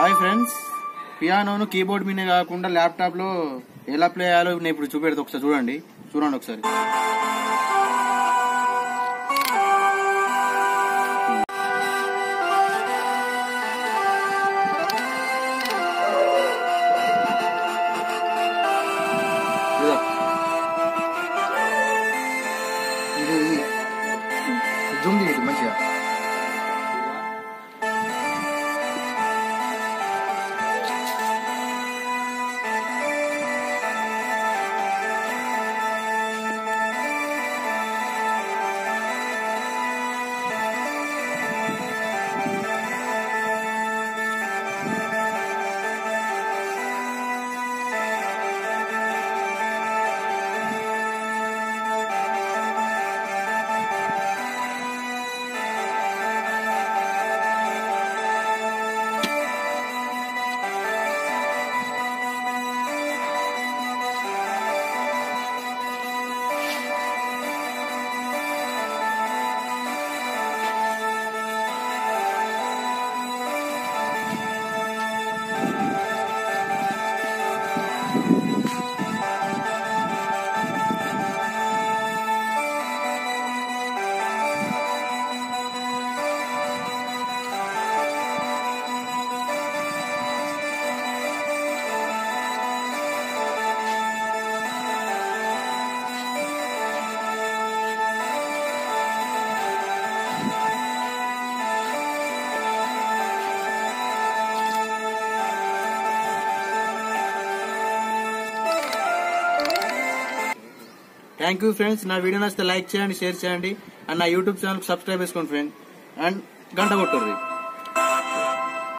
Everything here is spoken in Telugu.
హాయ్ ఫ్రెండ్స్ పియానోను కీబోర్డ్ మీద కాకుండా ల్యాప్టాప్ లో ఎలా ప్లే చేయాలో నేను ఇప్పుడు చూపెడతా ఒకసారి చూడండి చూడండి ఒకసారి ఇదో. ఇది జూమ్ తీయదు మంచిగా థ్యాంక్ యూ ఫ్రెండ్స్ నా వీడియో నచ్చితే లైక్ చేయండి షేర్ చేయండి అండ్ నా యూట్యూబ్ ఛానల్ సబ్స్క్రైబ్ చేసుకోండి ఫ్రెండ్ అండ్ గంట కొట్టుర్రి